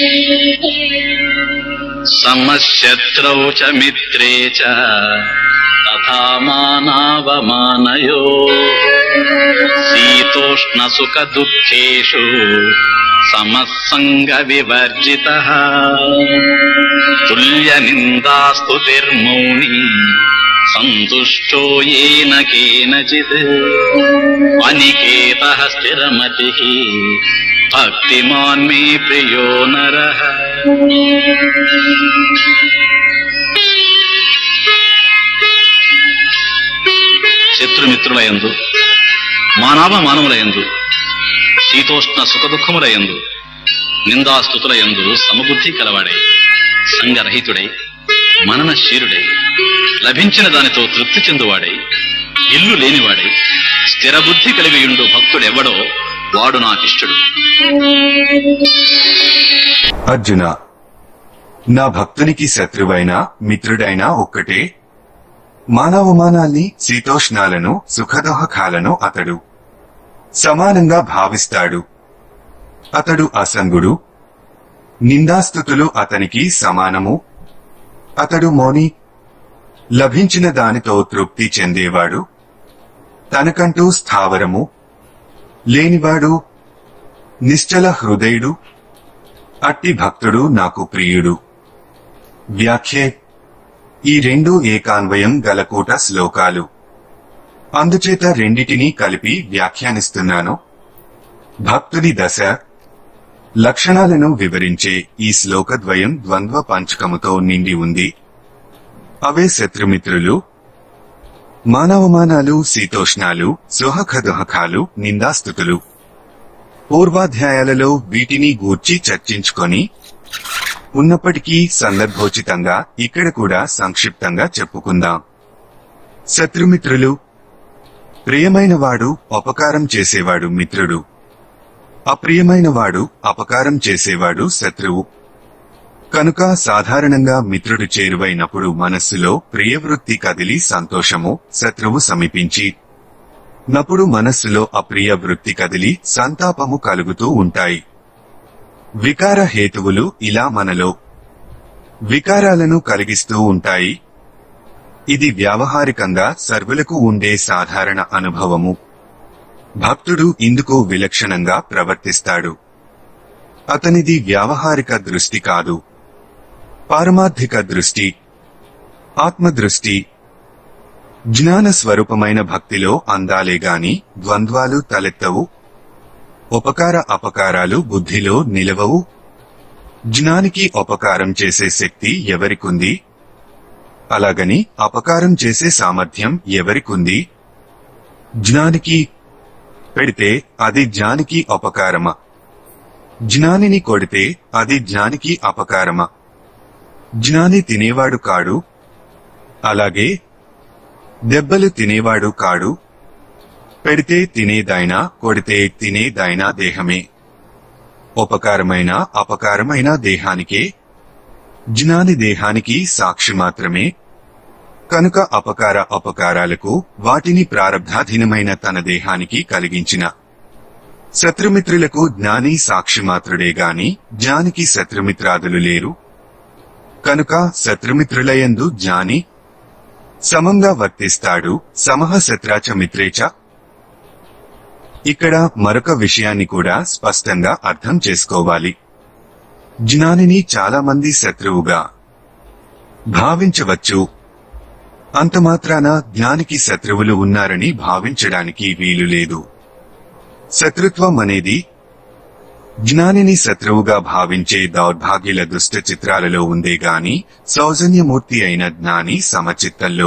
సమశత్రౌ చ మిత్రే చ తథా మానావమానయో శీతోష్ణ సుఖ దుఃఖేషు సమస్సంగ వివర్జిత తుల్య నిందాస్తుతిర్మౌని సంతుష్టో ఏన కేనచిత్ అనికేత స్థిరమతి భక్తిమాన్ మే ప్రియో నర శత్రుమిత్రులయందు మానవ మానవులయందు శీతోష్ణ సుఖదుఖములయందు నిందాస్తుతులయందు సమబుద్ధి కలవాడై సంగరహితుడై మననశీరుడై లభించిన దానితో తృప్తి చెందువాడై ఇల్లు లేనివాడై స్థిర బుద్ధి కలిగియుండు భక్తుడెవ్వడో వాడు నాకిష్టుడు అర్జున నా భక్తునికి శత్రువైనా మిత్రుడైనా ఒక్కటే మానవమానాల్ని శీతోష్ణాలను సుఖదోహకాలను అతడు సమానంగా భావిస్తాడు అతడు అసంగుడు నిందాస్థుతులు అతనికి సమానము అతడు మౌని లభించిన దానితో తృప్తి చెందేవాడు తనకంటూ స్థావరము లేనివాడు నిశ్చల హృదయుడు అట్టి భక్తుడు నాకు ప్రియుడు వ్యాఖ్యే ఈ రెండు ఏకాన్వయం గలకూట శ్లోకాలు అందుచేత రెండిటినీ కలిపి వ్యాఖ్యానిస్తున్నాను భక్తుడి దశ లక్షణాలను వివరించే ఈ శ్లోకద్వయం ద్వంద్వ పంచకముతో నిండి ఉంది అవే శత్రుమిత్రులు మానవమానాలు శీతోష్ణాలు సుహఖదుహకాలు నిందాస్థుతులు పూర్వాధ్యాయాలలో వీటిని గూర్చి చర్చించుకొని ఉన్నప్పటికీ సందర్భోచితంగా ఇక్కడ కూడా సంక్షిప్తంగా చెప్పుకుందాం శత్రుమిత్రులు ప్రియమైన వాడు అపకారం చేసేవాడు మిత్రుడు అప్రియమైన వాడు అపకారం చేసేవాడు శత్రువు కనుక సాధారణంగా మిత్రుడు చేరువైనప్పుడు మనస్సులో ప్రియవృత్తి కదిలి సంతోషము శత్రువు సమీపించి నప్పుడు మనస్సులో అప్రియ వృత్తి కదిలి సంతాపము కలుగుతూ ఉంటాయి వికార హేతువులు ఇలా మనలో వికారాలను కలిగిస్తూ ఉంటాయి ఇది వ్యావహారికంగా సర్వులకు ఉండే సాధారణ అనుభవము భక్తుడు ఇందుకు విలక్షణంగా ప్రవర్తిస్తాడు అతనిది వ్యావహారిక దృష్టి కాదు పారమార్థిక దృష్టి ఆత్మదృష్టి జ్ఞాన స్వరూపమైన భక్తిలో అందాలే గాని ద్వంద్వాలు తలెత్తవు ఉపకార అపకారాలు బుద్ధిలో నిలవవు జ్ఞానికి ఉపకారం చేసే శక్తి ఎవరికుంది అలాగని అపకారం చేసే సామర్థ్యం ఎవరికుంది జ్ఞానికి పెడితే అది జ్ఞానికి అపకారమా జ్ఞానిని కొడితే అది జ్ఞానికి అపకారమా జ్ఞాని తినేవాడు కాడు అలాగే దెబ్బలు తినేవాడు కాడు పెడితే తినేదైనా కొడితే తినేదైనా దేహమే ఉపకారమైన అపకారమైన దేహానికే జ్ఞాని దేహానికి సాక్షి మాత్రమే కనుక అపకార అపకారాలకు వాటిని ప్రారబ్ధాధీనమైన తన దేహానికి కలిగించిన శత్రుమిత్రులకు జ్ఞాని సాక్షి మాత్రుడే గాని జ్ఞానికి శత్రుమిత్రాదులు లేరు కనుక శత్రుమిత్రులయందు జ్ఞాని సమంగా వర్తిస్తాడు సమహ శత్రాచ మిత్రేచ ఇక్కడ మరొక విషయాన్ని కూడా స్పష్టంగా అర్థం చేసుకోవాలి జ్ఞానిని చాలా మంది శత్రువుగా భావించవచ్చు అంత మాత్రాన జ్ఞానికి శత్రువులు ఉన్నారని భావించడానికి వీలు లేదు శత్రుత్వం అనేది జ్ఞానిని శత్రువుగా భావించే దౌర్భాగ్యుల దుష్ట చిత్రాలలో ఉందే గాని సౌజన్యమూర్తి అయిన జ్ఞాని సమచిత్తంలో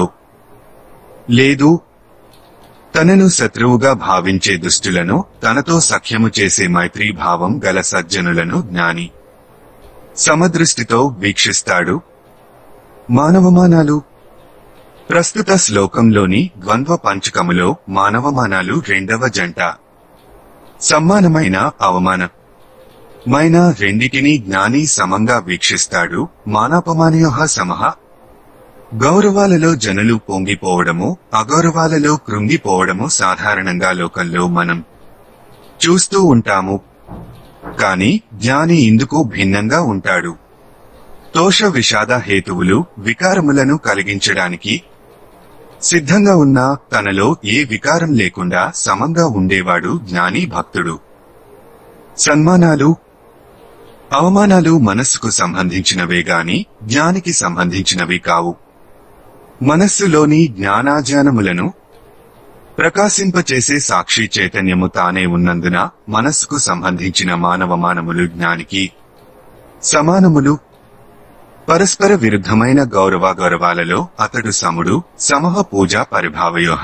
లేదు తనను శత్రువుగా భావించే దుష్టులను తనతో సఖ్యము చేసే మైత్రీ భావం గల సజ్జనులను జ్ఞాని సమదృష్టితో వీక్షిస్తాడు మానవమానాలు ప్రస్తుత శ్లోకంలోని ద్వంద్వ పంచకములో మానవమానాలు రెండవ జంట సమ్మానమైన అవమానం మైన రెండిటిని జ్ఞాని సమంగా వీక్షిస్తాడు మానాపమానయోహ సమహ గౌరవాలలో జనులు పొంగిపోవడము అగౌరవాలలో కృంగిపోవడము సాధారణంగా లోకంలో మనం చూస్తూ ఉంటాము కాని జ్ఞాని ఇందుకు భిన్నంగా ఉంటాడు దోష విషాద హేతువులు వికారములను కలిగించడానికి సిద్ధంగా ఉన్న తనలో ఏ వికారం లేకుండా సమంగా ఉండేవాడు జ్ఞాని భక్తుడు సన్మానాలు అవమానాలు మనస్సుకు సంబంధించినవే గాని జ్ఞానికి సంబంధించినవి కావు మనస్సులోని జ్ఞానాజ్ఞానములను ప్రకాశింపచేసే సాక్షి చైతన్యము తానే ఉన్నందున మనస్సుకు సంబంధించిన మానవమానములు జ్ఞానికి సమానములు పరస్పర విరుద్ధమైన గౌరవ గౌరవాలలో అతడు సముడు సమహ పూజ పరిభావయోహ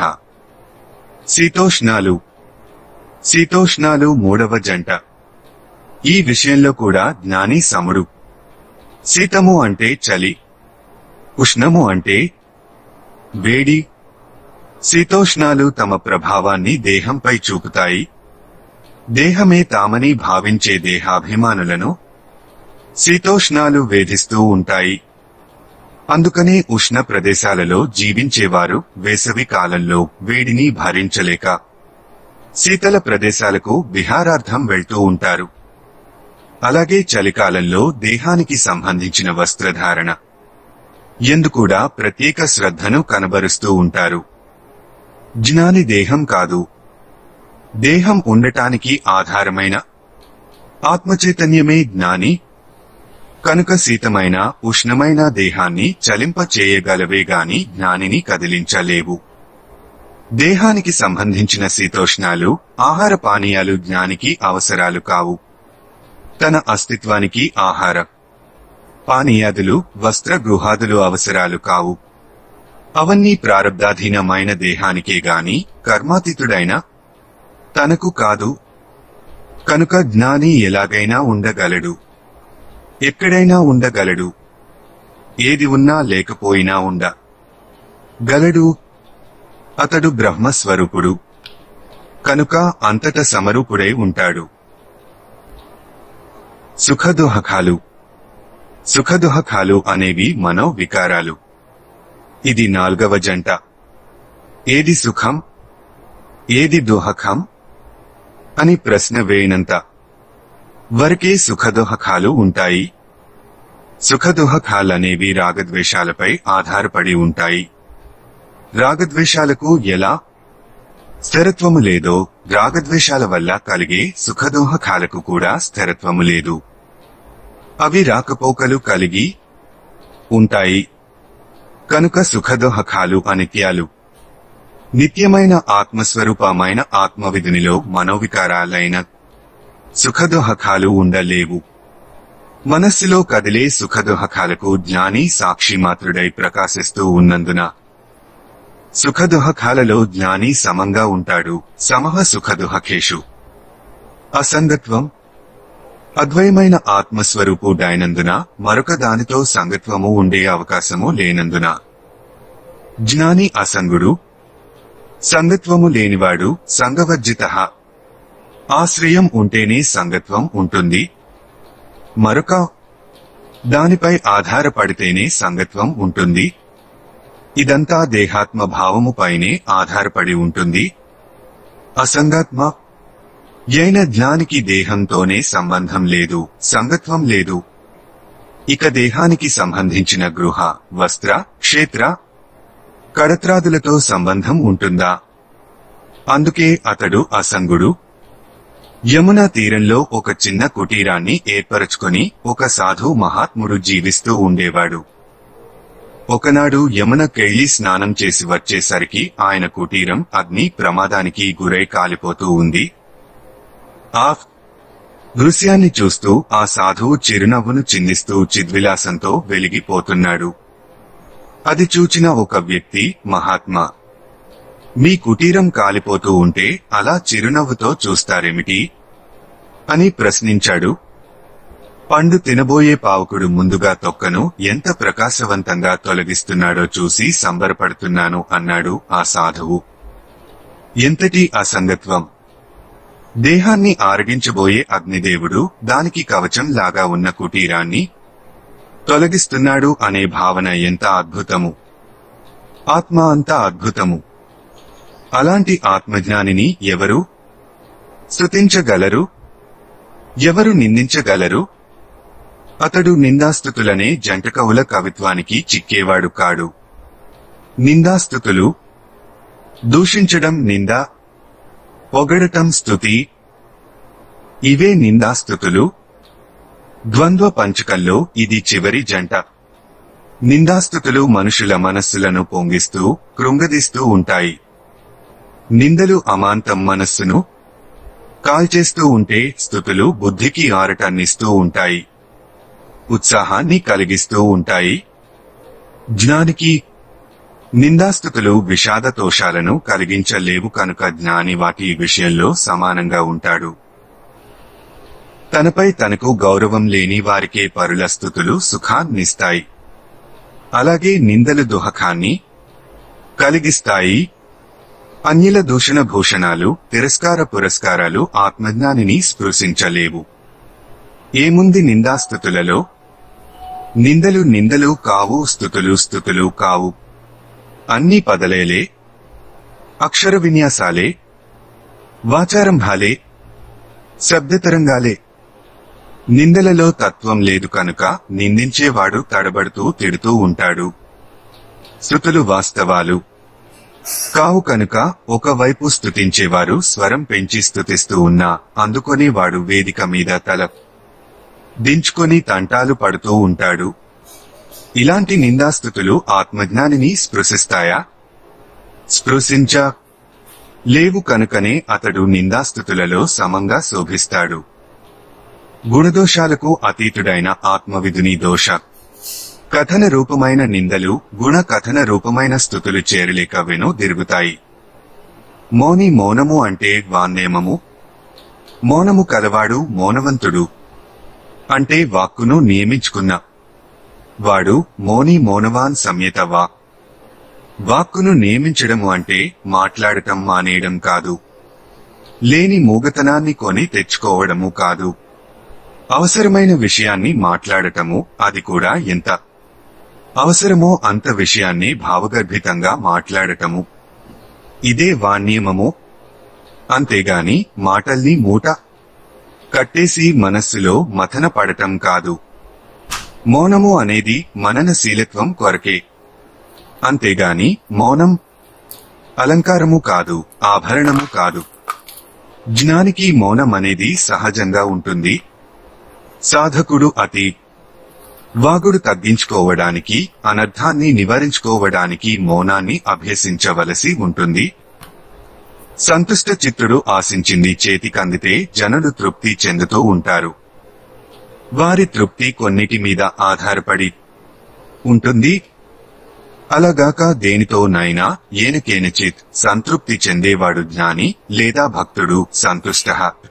శీతోష్ణాలు శీతోష్ణాలు మూడవ జంట ఈ విషయంలో కూడా జ్ఞాని సముడు శీతము అంటే చలి ఉష్ణము అంటే వేడి శీతోష్ణాలు తమ ప్రభావాన్ని దేహంపై చూపుతాయి దేహమే తామని భావించే దేహాభిమానులను శీతోష్ణాలు వేధిస్తూ ఉంటాయి అందుకనే ఉష్ణ ప్రదేశాలలో జీవించేవారు వేసవి కాలంలో వేడిని భరించలేక శీతల ప్రదేశాలకు విహారార్థం వెళ్తూ ఉంటారు అలాగే చలికాలంలో దేహానికి సంబంధించిన వస్త్రధారణ ఎందుకూడా ప్రత్యేక శ్రద్ధను కనబరుస్తూ ఉంటారు జ్ఞాని దేహం కాదు దేహం ఉండటానికి ఆధారమైన ఆత్మచైతన్యమే జ్ఞాని కనుక శీతమైన ఉష్ణమైన దేహాన్ని చలింప చేయగలవే గాని జ్ఞానిని కదిలించలేవు దేహానికి సంబంధించిన శీతోష్ణాలు ఆహార పానీయాలు జ్ఞానికి అవసరాలు కావు తన అస్తిత్వానికి ఆహార పానీయాదులు వస్త్ర గృహాదులు అవసరాలు కావు అవన్నీ ప్రారబ్ధాధీనమైన దేహానికే గాని కర్మాతీతుడైన తనకు కాదు కనుక జ్ఞాని ఎలాగైనా ఉండగలడు ఎక్కడైనా ఉండగలడు ఏది ఉన్నా లేకపోయినా ఉండ గలడు అతడు బ్రహ్మస్వరూపుడు కనుక అంతట సమరూపుడై ఉంటాడు సుఖదుహకాలు సుఖదుహకాలు అనేవి మనో వికారాలు ఇది నాల్గవ జంట ఏది సుఖం ఏది దుహకం అని ప్రశ్న వేయనంత వరకే సుఖదుహకాలు ఉంటాయి సుఖదుహకాలనేవి రాగద్వేషాలపై ఆధారపడి ఉంటాయి రాగద్వేషాలకు ఎలా స్థిరత్వము లేదో రాగద్వేషాల వల్ల కలిగే సుఖదోహకాలకు కూడా స్థిరత్వము లేదు అవి రాకపోకలు కలిగి ఉంటాయి కనుక సుఖదోహకాలు అనిత్యాలు నిత్యమైన ఆత్మస్వరూపమైన ఆత్మవిధునిలో మనోవికారాలైన సుఖదోహకాలు ఉండలేవు మనస్సులో కదిలే సుఖదోహకాలకు జ్ఞాని సాక్షి మాత్రుడై ప్రకాశిస్తూ ఉన్నందున సుఖదుహకాలలో జ్ఞాని సమంగా ఉంటాడు సమహ సుఖదుహకేషు అసంగత్వం అద్వయమైన ఆత్మస్వరూపుడైనందున మరొక దానితో సంగత్వము ఉండే అవకాశము లేనందున జ్ఞాని అసంగుడు సంగత్వము లేనివాడు సంగవర్జిత ఆశ్రయం ఉంటేనే సంగత్వం ఉంటుంది మరొక దానిపై ఆధారపడితేనే సంగత్వం ఉంటుంది ఇదంతా దేహాత్మ భావము పైనే ఆధారపడి ఉంటుంది అసంగాత్మ అయిన జ్ఞానికి దేహంతోనే సంబంధం లేదు సంగత్వం లేదు ఇక దేహానికి సంబంధించిన గృహ వస్త్ర క్షేత్ర కడత్రాదులతో సంబంధం ఉంటుందా అందుకే అతడు అసంగుడు యమునా తీరంలో ఒక చిన్న కుటీరాన్ని ఏర్పరచుకొని ఒక సాధు మహాత్ముడు జీవిస్తూ ఉండేవాడు ఒకనాడు యమునకెళ్ళి స్నానం చేసి వచ్చేసరికి ఆయన కుటీరం అగ్ని ప్రమాదానికి గురై కాలిపోతూ ఉంది ఆ దృశ్యాన్ని చూస్తూ ఆ సాధువు చిరునవ్వును చిందిస్తూ చిద్విలాసంతో వెలిగిపోతున్నాడు అది చూచిన ఒక వ్యక్తి మహాత్మా మీ కుటీరం కాలిపోతూ ఉంటే అలా చిరునవ్వుతో చూస్తారేమిటి అని ప్రశ్నించాడు పండు తినబోయే పావకుడు ముందుగా తొక్కను ఎంత ప్రకాశవంతంగా తొలగిస్తున్నాడో చూసి సంబరపడుతున్నాను అన్నాడు ఆ సాధువు ఎంతటి అసంగత్వం దేహాన్ని ఆరగించబోయే అగ్నిదేవుడు దానికి కవచం లాగా ఉన్న కుటీరాన్ని తొలగిస్తున్నాడు అనే భావన ఎంత అద్భుతము ఆత్మ అంత అద్భుతము అలాంటి ఆత్మజ్ఞానిని ఎవరు స్తుతించగలరు ఎవరు నిందించగలరు అతడు నిందాస్థుతులనే జంటకవుల కవిత్వానికి చిక్కేవాడు కాడు నిందాస్థుతులు దూషించడం నింద పొగడటం స్తుతి ఇవే నిందాస్థుతులు ద్వంద్వ పంచకంలో ఇది చివరి జంట నిందాస్థుతులు మనుషుల మనస్సులను పొంగిస్తూ కృంగదీస్తూ ఉంటాయి నిందలు అమాంతం మనస్సును కాల్చేస్తూ ఉంటే స్థుతులు బుద్ధికి ఆరటాన్నిస్తూ ఉంటాయి ఉత్సాహాన్ని కలిగిస్తూ ఉంటాయి జ్ఞానికి నిందాస్థుతులు విషాద దోషాలను కలిగించలేవు కనుక జ్ఞాని వాటి విషయంలో సమానంగా ఉంటాడు తనపై తనకు గౌరవం లేని వారికే పరుల స్థుతులు సుఖాన్నిస్తాయి అలాగే నిందలు దుహకాన్ని కలిగిస్తాయి అన్యుల దూషణ భూషణాలు తిరస్కార పురస్కారాలు ఆత్మజ్ఞానిని స్పృశించలేవు ఏముంది నిందాస్థుతులలో నిందలు నిందలు కావు స్థుతులు స్థుతులు కావు అన్ని పదలేలే అక్షర విన్యాసాలే వాచారంభాలే శబ్దతరంగాలే నిందలలో తత్వం లేదు కనుక నిందించేవాడు తడబడుతూ తిడుతూ ఉంటాడు శృతులు వాస్తవాలు కావు కనుక ఒకవైపు స్తుతించేవారు స్వరం పెంచి స్తుతిస్తూ ఉన్నా అందుకొనేవాడు వేదిక మీద తల దించుకొని తంటాలు పడుతూ ఉంటాడు ఇలాంటి నిందాస్థుతులు ఆత్మజ్ఞానిని స్పృశిస్తాయా స్పృశించ లేవు కనుకనే అతడు నిందాస్థుతులలో సమంగా శోభిస్తాడు గుణదోషాలకు అతీతుడైన ఆత్మవిధుని దోష కథన రూపమైన నిందలు గుణ కథన రూపమైన స్థుతులు చేరలేక వెను తిరుగుతాయి మౌని మౌనము అంటే వాన్నేమము మౌనము కలవాడు మౌనవంతుడు అంటే వాక్కును నియమించుకున్న వాడు మౌని మౌనవాన్ సంయత వా వాక్కును నియమించడము అంటే మాట్లాడటం మానేయడం కాదు లేని మూగతనాన్ని కొని తెచ్చుకోవడము కాదు అవసరమైన విషయాన్ని మాట్లాడటము అది కూడా ఎంత అవసరమో అంత విషయాన్ని భావగర్భితంగా మాట్లాడటము ఇదే వాణ్యమము అంతేగాని మాటల్ని మూట కట్టేసి మనస్సులో మథన పడటం కాదు మౌనము అనేది మననశీలత్వం కొరకే అంతేగాని మౌనం అలంకారము కాదు ఆభరణము కాదు జ్ఞానికి మౌనం అనేది సహజంగా ఉంటుంది సాధకుడు అతి వాగుడు తగ్గించుకోవడానికి అనర్థాన్ని నివారించుకోవడానికి మౌనాన్ని అభ్యసించవలసి ఉంటుంది సంతుష్ట చిత్తుడు ఆశించింది చేతికందితే జనులు తృప్తి చెందుతూ ఉంటారు వారి తృప్తి కొన్నిటి మీద ఆధారపడి ఉంటుంది అలాగాక దేనితోనైనా ఏనకేనచిత్ సంతృప్తి చెందేవాడు జ్ఞాని లేదా భక్తుడు సంతుష్ట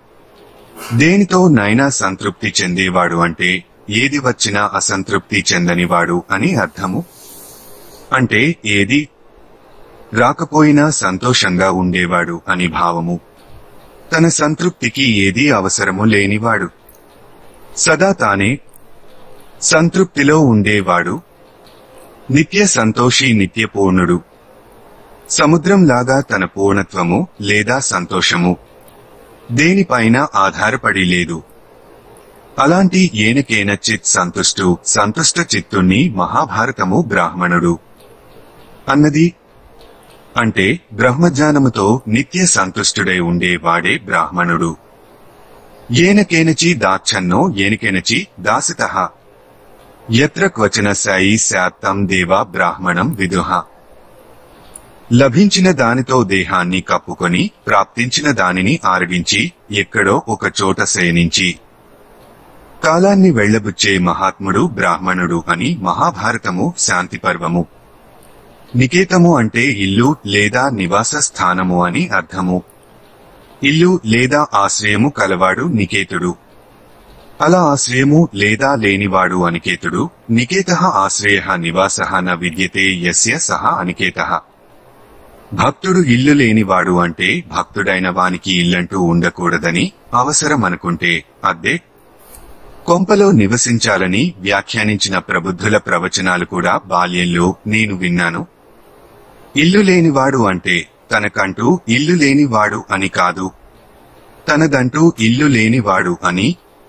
దేనితో నైనా సంతృప్తి చెందేవాడు అంటే ఏది వచ్చినా అసంతృప్తి చెందనివాడు అని అర్థము అంటే ఏది రాకపోయినా సంతోషంగా ఉండేవాడు అని భావము తన సంతృప్తికి ఏదీ అవసరము లేనివాడు సదా తానే సంతృప్తిలో ఉండేవాడు నిత్య సంతోషి నిత్య పూర్ణుడు సముద్రంలాగా తన పూర్ణత్వము లేదా సంతోషము దేనిపైన ఆధారపడి లేదు అలాంటి ఏనకేన చిత్ సంతుష్టు సంతుష్ట చిత్తుణ్ణి మహాభారతము బ్రాహ్మణుడు అన్నది అంటే బ్రహ్మజ్ఞానముతో నిత్య సంతుష్టుడై ఉండే వాడే బ్రాహ్మణుడు ఏనకేనచి దాచ్ఛన్నో ఏనకేనచి దాసిత ఎత్ర క్వచన సాయి శాత్తం దేవా బ్రాహ్మణం విదుహ లభించిన దానితో దేహాన్ని కప్పుకొని ప్రాప్తించిన దానిని ఆరగించి ఎక్కడో ఒక చోట శయనించి కాలాన్ని వెళ్లబుచ్చే మహాత్ముడు బ్రాహ్మణుడు అని మహాభారతము శాంతి పర్వము నికేతము అంటే ఇల్లు లేదా నివాస స్థానము అని అర్థము ఇల్లు లేదా ఆశ్రయము కలవాడు నికేతుడు అలా ఆశ్రయము లేదా లేనివాడు అనికేతుడు నికేత ఆశ్రయ నివాస న విద్యతే యస్య సహ అనికేత భక్తుడు ఇల్లు లేనివాడు అంటే భక్తుడైన వానికి ఇల్లంటూ ఉండకూడదని అవసరం అనుకుంటే అద్దె కొంపలో నివసించాలని వ్యాఖ్యానించిన ప్రబుద్ధుల ప్రవచనాలు కూడా బాల్యంలో నేను విన్నాను ఇల్లు లేనివాడు అంటే తనకంటూ ఇల్లు లేనివాడు అని కాదు తనదంటూ ఇల్లు లేనివాడు అని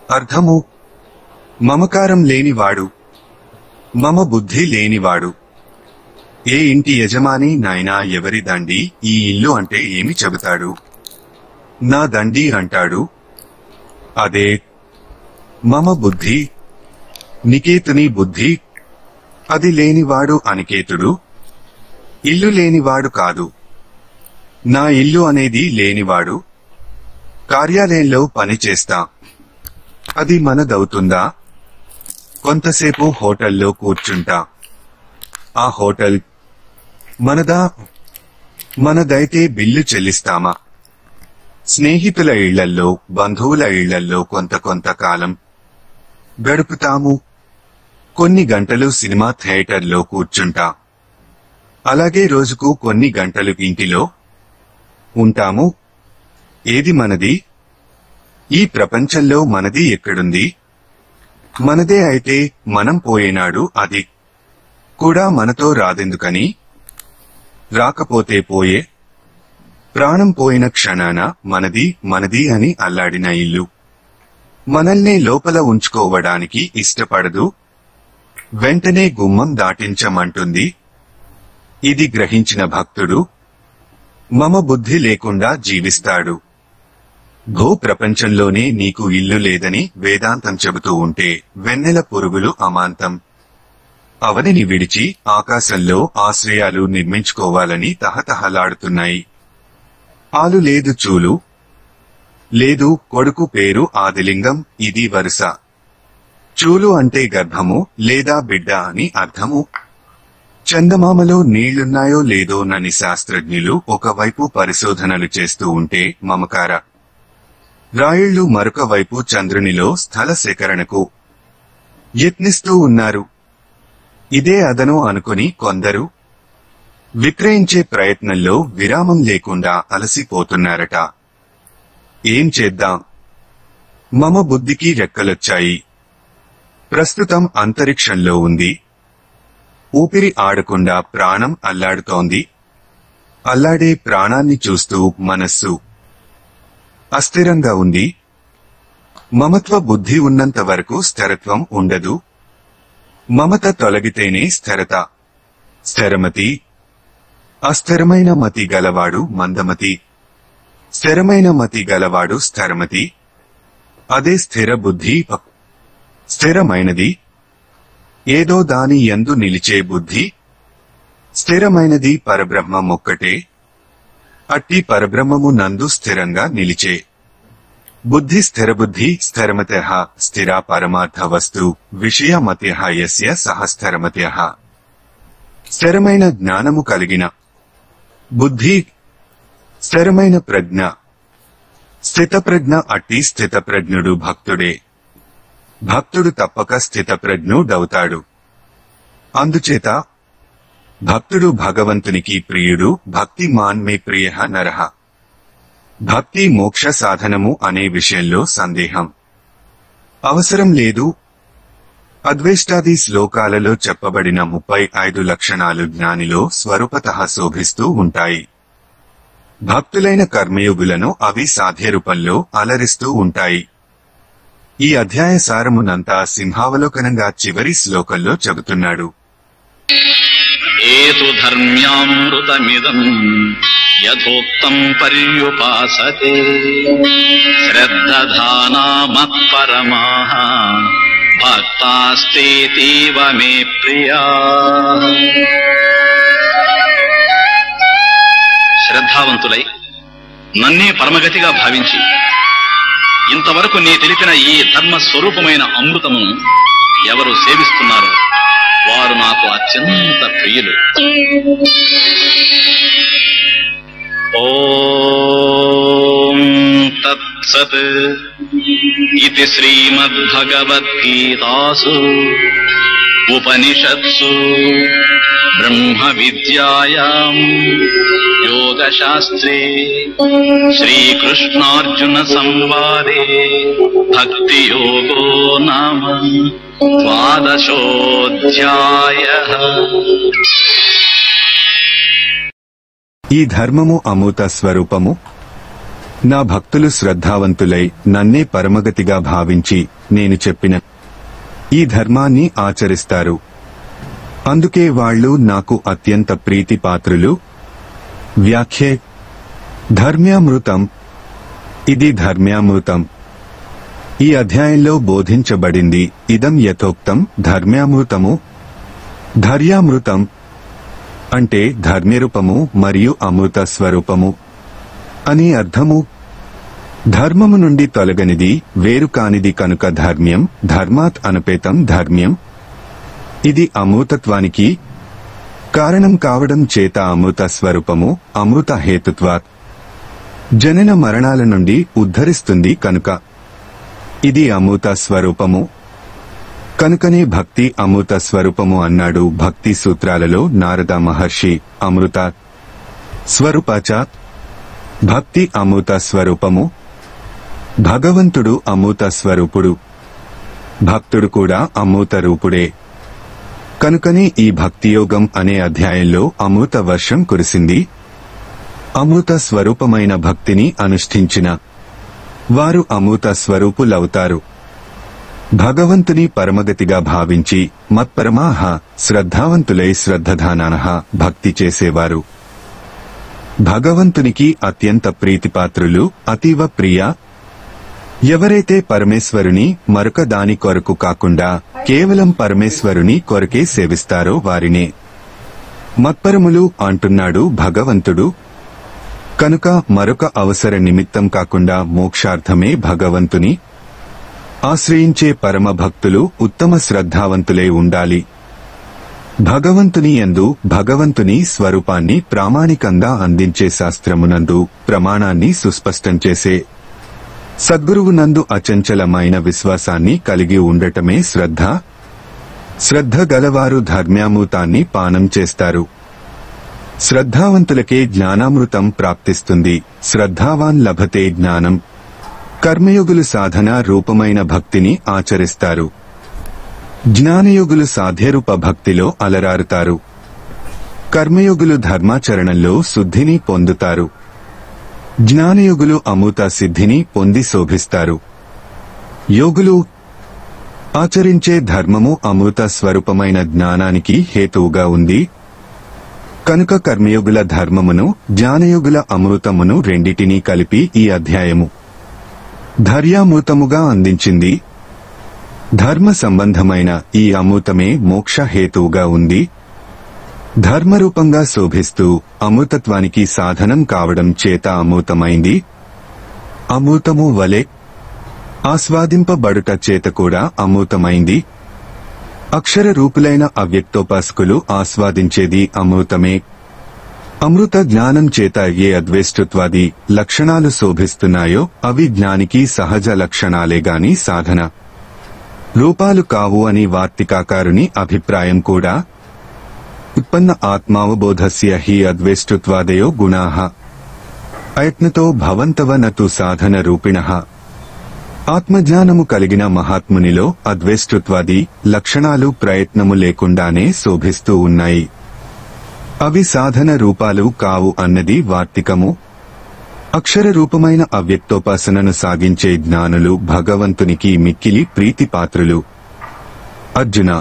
అర్థము మమకారం లేనివాడు మమ బుద్ధి లేనివాడు ఏ ఇంటి యజమాని నాయనా ఎవరి దండి ఈ ఇల్లు అంటే ఏమి చెబుతాడు నా దండి అంటాడు అదే మమ బుద్ధి నికేతుని బుద్ధి అది లేనివాడు అనికేతుడు ఇల్లు లేనివాడు కాదు నా ఇల్లు అనేది లేనివాడు కార్యాలయంలో పని చేస్తా అది మనదవుతుందా కొంతసేపు హోటల్లో కూర్చుంటా ఆ హోటల్ మనదా మనదైతే బిల్లు చెల్లిస్తామా స్నేహితుల ఇళ్లల్లో బంధువుల ఇళ్లల్లో కొంత కొంత కాలం గడుపుతాము కొన్ని గంటలు సినిమా థియేటర్లో కూర్చుంటా అలాగే రోజుకు కొన్ని గంటలు ఇంటిలో ఉంటాము ఏది మనది ఈ ప్రపంచంలో మనది ఎక్కడుంది మనదే అయితే మనం పోయేనాడు అది కూడా మనతో రాదెందుకని రాకపోతే పోయే ప్రాణం పోయిన క్షణాన మనది మనది అని అల్లాడిన ఇల్లు మనల్నే లోపల ఉంచుకోవడానికి ఇష్టపడదు వెంటనే గుమ్మం దాటించమంటుంది ఇది గ్రహించిన భక్తుడు మమ బుద్ధి లేకుండా జీవిస్తాడు భూ ప్రపంచంలోనే నీకు ఇల్లు లేదని వేదాంతం చెబుతూ ఉంటే వెన్నెల పురుగులు అమాంతం అవనిని విడిచి ఆకాశంలో ఆశ్రయాలు నిర్మించుకోవాలని తహతహలాడుతున్నాయి ఆలు లేదు చూలు లేదు కొడుకు పేరు ఆదిలింగం ఇది వరుస చూలు అంటే గర్భము లేదా బిడ్డ అని అర్థము చందమామలో నీళ్లున్నాయో లేదో నని శాస్త్రజ్ఞులు ఒకవైపు పరిశోధనలు చేస్తూ ఉంటే మమకార రాయిళ్లు మరొక వైపు చంద్రునిలో స్థల సేకరణకు యత్నిస్తూ ఉన్నారు ఇదే అదను అనుకుని కొందరు విక్రయించే ప్రయత్నంలో విరామం లేకుండా అలసిపోతున్నారట ఏం చేద్దాం మమ బుద్ధికి రెక్కలొచ్చాయి ప్రస్తుతం అంతరిక్షంలో ఉంది ఊపిరి ఆడకుండా ప్రాణం అల్లాడుతోంది అల్లాడే ప్రాణాన్ని చూస్తూ మనస్సు అస్థిరంగా ఉంది మమత్వ బుద్ధి ఉన్నంత వరకు స్థిరత్వం ఉండదు మమత తొలగితేనే స్థిరత స్థిరమతి అస్థిరమైన మతి గలవాడు మందమతి స్థిరమైన మతి గలవాడు స్థిరమతి అదే స్థిర బుద్ధి స్థిరమైనది ఏదో దాని యందు నిలిచే బుద్ధి స్థిరమైనది పరబ్రహ్మం ఒక్కటే అట్టి పరబ్రహ్మము నందు స్థిరంగా నిలిచే బుద్ధి స్థిరబుద్ధి స్థిరమత స్థిర పరమార్థ వస్తు విషయమత్య యస్య సహ స్థిరమత్య స్థిరమైన జ్ఞానము కలిగిన బుద్ధి స్థిరమైన ప్రజ్ఞ స్థితప్రజ్ఞ అట్టి స్థితప్రజ్ఞుడు భక్తుడే భక్తుడు తప్పక స్థితప్రజ్ఞుడవుతాడు అందుచేత భక్తుడు భగవంతునికి ప్రియుడు భక్తి మాన్ మే ప్రియ నరహ భక్తి మోక్ష సాధనము అనే విషయంలో సందేహం అవసరం లేదు అద్వేష్టాది శ్లోకాలలో చెప్పబడిన ముప్పై ఐదు లక్షణాలు జ్ఞానిలో స్వరూపత శోభిస్తూ ఉంటాయి భక్తులైన కర్మయోగులను అవి సాధ్య రూపంలో అలరిస్తూ ఉంటాయి ఈ అధ్యాయ సారమునంతా సింహావలోకనంగా చివరి శ్లోకంలో చెబుతున్నాడు ఏతు ధర్మ్యామృతమిదం యథోక్తం పర్యుపాసతే శ్రద్ధధానా మత్పరమాః భక్తాస్తేతీవ మే ప్రియా శ్రద్ధావంతులై నన్నే పరమగతిగా భావించి ఇంతవరకు నీ తెలిపిన ఈ ధర్మ స్వరూపమైన అమృతమును ఎవరు సేవిస్తున్నారో వారు నాకు అత్యంత ప్రియులు ఓం తత్సత్ ఇది శ్రీమద్భగవద్గీతాసు ఉపనిషత్సు బ్రహ్మ విద్యాయాం యోగశాస్త్రే శ్రీకృష్ణార్జున సంవాదే భక్తి యోగో నామ ద్వాదశోధ్యాయ ఈ ధర్మము అమృత స్వరూపము నా భక్తులు శ్రద్ధావంతులై నన్నే పరమగతిగా భావించి నేను చెప్పిన ఈ ధర్మాన్ని ఆచరిస్తారు అందుకే వాళ్ళు నాకు అత్యంత ప్రీతిపాత్రులు వ్యాఖ్యే ధర్మ్యామృతం ఇది ధర్మ్యామృతం ఈ అధ్యాయంలో బోధించబడింది ఇదం యథోక్తం ధర్మ్యామృతము ధర్యామృతం అంటే ధర్మ్యరూపము మరియు అమృత స్వరూపము అని అర్థము ధర్మము నుండి తొలగనిది వేరు కానిది కనుక ధర్మ్యం ధర్మాత్ అనపేతం ధర్మ్యం ఇది అమృతత్వానికి కారణం కావడం చేత అమృత స్వరూపము అమృత హేతుత్వాత్ జనన మరణాల నుండి ఉద్ధరిస్తుంది కనుక ఇది అమృత స్వరూపము కనుకనే భక్తి అమృత స్వరూపము అన్నాడు భక్తి సూత్రాలలో నారద మహర్షి అమృత స్వరూపాచ భక్తి అమృత స్వరూపము భగవంతుడు అమృత స్వరూపుడు భక్తుడు కూడా అమృత రూపుడే కనుకనే ఈ భక్తియోగం అనే అధ్యాయంలో అమృత వర్షం కురిసింది అమృత స్వరూపమైన భక్తిని అనుష్ఠించిన వారు అమృత స్వరూపులవుతారు భగవంతుని పరమగతిగా భావించి మత్పరమాహ శ్రద్ధావంతులై శ్రద్ధధానానహ భక్తి చేసేవారు భగవంతునికి అత్యంత ప్రీతిపాత్రులు అతీవ ప్రియ ఎవరైతే పరమేశ్వరుని మరొక దాని కొరకు కాకుండా కేవలం పరమేశ్వరుని కొరకే సేవిస్తారో వారినే మత్పరములు అంటున్నాడు భగవంతుడు కనుక మరొక అవసర నిమిత్తం కాకుండా మోక్షార్థమే భగవంతుని ఆశ్రయించే పరమ భక్తులు ఉత్తమ శ్రద్ధావంతులై ఉండాలి భగవంతుని యందు భగవంతుని స్వరూపాన్ని ప్రామాణికంగా అందించే శాస్త్రమునందు ప్రమాణాన్ని సుస్పష్టం చేసే సద్గురువునందు అచంచలమైన విశ్వాసాన్ని కలిగి ఉండటమే శ్రద్ధ శ్రద్ధ గలవారు ధర్మ్యామృతాన్ని పానం చేస్తారు శ్రద్ధావంతులకే జ్ఞానామృతం ప్రాప్తిస్తుంది శ్రద్ధావాన్ లభతే జ్ఞానం కర్మయోగులు సాధన రూపమైన భక్తిని ఆచరిస్తారు జ్ఞానయోగులు సాధ్యరూప భక్తిలో అలరారుతారు కర్మయోగులు ధర్మాచరణంలో శుద్ధిని పొందుతారు జ్ఞానయోగులు అమృత సిద్ధిని పొంది శోభిస్తారు యోగులు ఆచరించే ధర్మము అమృత స్వరూపమైన జ్ఞానానికి హేతువుగా ఉంది కనుక కర్మయోగుల ధర్మమును జ్ఞానయోగుల అమృతమును రెండిటినీ కలిపి ఈ అధ్యాయము ధర్యామృతముగా అందించింది ధర్మ సంబంధమైన ఈ అమృతమే మోక్ష హేతువుగా ఉంది ధర్మరూపంగా శోభిస్తూ అమృతత్వానికి సాధనం కావడం చేత అమృతమైంది అమృతము వలె ఆస్వాదింపబడుట చేత కూడా అమృతమైంది అక్షర రూపులైన అవ్యక్తోపాసకులు ఆస్వాదించేది అమృతమే అమృత జ్ఞానం చేత ఏ అద్వేష్టత్వాది లక్షణాలు శోభిస్తున్నాయో అవి జ్ఞానికి సహజ లక్షణాలే గాని సాధన రూపాలు కావు అని వార్తికాకారుని అభిప్రాయం కూడా ఉత్పన్న ఆత్మావబోధస్య హి అద్వేష్టత్వాదయో గుణాః అయత్నతో భవంతవ నతు సాధన రూపిణః ఆత్మజ్ఞానము కలిగిన మహాత్మునిలో అద్వేష్టత్వాది లక్షణాలు ప్రయత్నము లేకుండానే శోభిస్తూ ఉన్నాయి అవి సాధన రూపాలు కావు అన్నది వార్తికము అక్షర రూపమైన అవ్యక్తోపాసనను సాగించే జ్ఞానులు భగవంతునికి మిక్కిలి ప్రీతిపాత్రులు అర్జున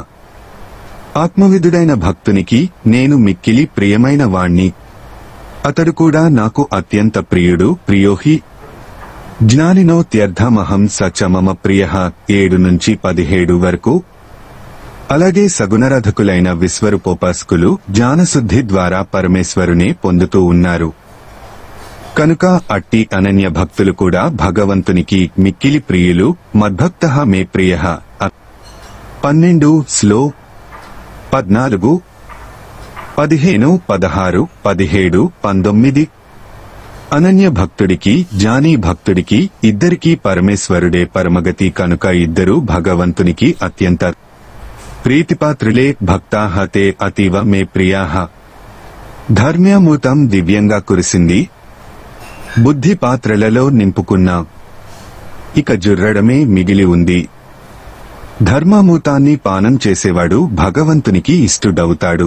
ఆత్మవిధుడైన భక్తునికి నేను మిక్కిలి ప్రియమైన వాణ్ణి అతడు కూడా నాకు అత్యంత ప్రియుడు ప్రియోహి జ్ఞానినో త్యర్థమహం సచ మమ ప్రియ ఏడు నుంచి పదిహేడు వరకు అలాగే సగుణరథకులైన విశ్వరూపోపాసకులు జ్ఞానశుద్ధి ద్వారా పరమేశ్వరునే పొందుతూ ఉన్నారు కనుక అట్టి అనన్య భక్తులు కూడా భగవంతునికి మిక్కిలి ప్రియులు మద్భక్త మే ప్రియ పన్నెండు స్లో పద్నాలుగు పదిహేను పదహారు పదిహేడు పంతొమ్మిది అనన్య భక్తుడికి జానీ భక్తుడికి ఇద్దరికీ పరమేశ్వరుడే పరమగతి కనుక ఇద్దరు భగవంతునికి అత్యంత ప్రీతిపాత్రులే భక్తాహ తే అతీవ మే ప్రియాహ ధర్మ్యామృతం దివ్యంగా కురిసింది బుద్ధి పాత్రలలో నింపుకున్నాం ఇక జుర్రడమే మిగిలి ఉంది ధర్మామూతాన్ని పానం చేసేవాడు భగవంతునికి ఇష్టుడవుతాడు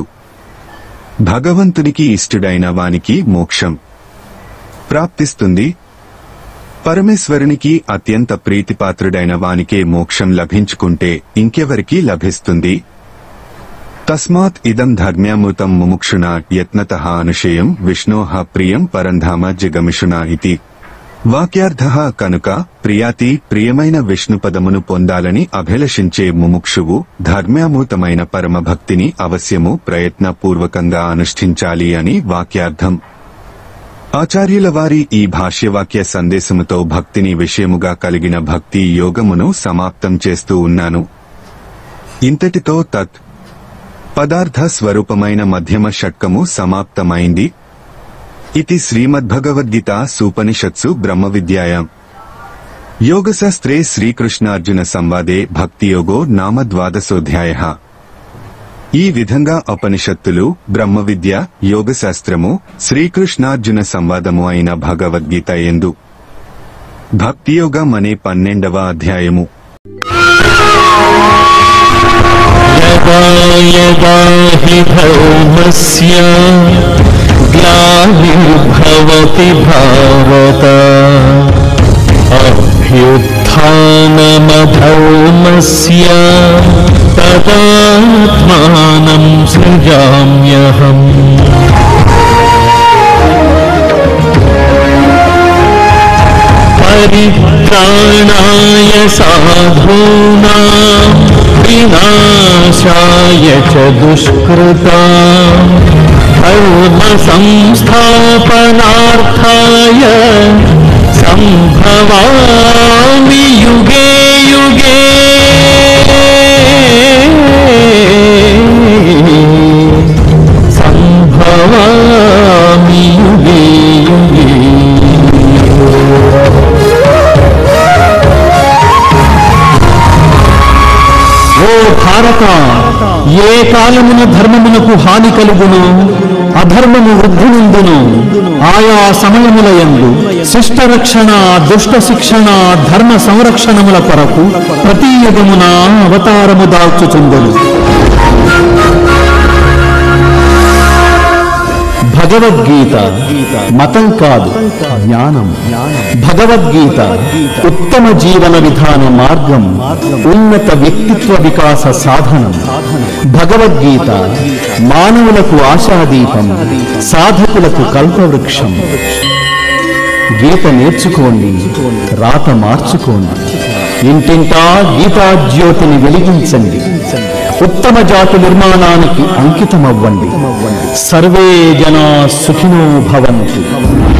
భగవంతునికి ఇష్టుడైన వానికి మోక్షం ప్రాప్తిస్తుంది పరమేశ్వరునికి అత్యంత ప్రీతిపాత్రుడైన వానికే మోక్షం లభించుకుంటే ఇంకెవరికి లభిస్తుంది తస్మాత్ ఇదం ధర్మ్యామృతం ముముక్షుణ యత్నత అనుషయం విష్ణోః ప్రియం పరంధామ జిగమిషుణ ఇతి వాక్యార్థ కనుక ప్రియాతి ప్రియమైన విష్ణుపదమును పొందాలని అభిలషించే ముముక్షువు ధర్మ్యామృతమైన పరమభక్తిని అవశ్యము ప్రయత్నపూర్వకంగా అనుష్ఠించాలి అని వాక్యార్థం ఆచార్యుల వారి ఈ భాష్యవాక్య సందేశముతో భక్తిని విషయముగా కలిగిన భక్తి యోగమును సమాప్తం చేస్తూ ఉన్నాను ఇంతటితో తత్ పదార్థ స్వరూపమైన మధ్యమ షట్కము సమాప్తమైంది ఇది శ్రీమద్భగవద్గీత సూపనిషత్సు బ్రహ్మ విద్యాయాం యోగశాస్త్రే శ్రీకృష్ణార్జున సంవాదే భక్తియోగో నామ ద్వాదశోధ్యాయ ఈ విధంగా ఉపనిషత్తులు బ్రహ్మ విద్య యోగశాస్త్రము శ్రీకృష్ణార్జున సంవాదము అయిన భగవద్గీత ఎందు భక్తియోగం అనే పన్నెండవ అధ్యాయము यदा यदा हि धर्मस्य ग्लानिर्भवति भारत अभ्युत्थानमधर्मस्य तदात्मानं सृजाम्यहम् परित्राणाय साधूनां विनाशाय च दुष्कृता धर्मसंस्थापनार्थाय सम्भवामि युगे युगे सम्भवामि युगे युगे ఓ భారత ఏ కాలమున ధర్మమునకు హాని కలుగును అధర్మము వృద్ధి నుండును ఆయా సమయముల యందు శిష్ట రక్షణ దుష్ట శిక్షణ ధర్మ సంరక్షణముల కొరకు ప్రతి యుగమున అవతారము దాల్చుచుండును భగవద్గీత మతం కాదు జ్ఞానం భగవద్గీత ఉత్తమ జీవన విధాన మార్గం ఉన్నత వ్యక్తిత్వ వికాస సాధనం భగవద్గీత మానవులకు ఆశాదీపం సాధకులకు కల్పవృక్షం గీత నేర్చుకోండి రాత మార్చుకోండి ఇంటింటా గీతా జ్యోతిని వెలిగించండి ఉత్తమ జాతి నిర్మాణానికి అంకితమవ్వండి సర్వే జనా సుఖినో భవంతు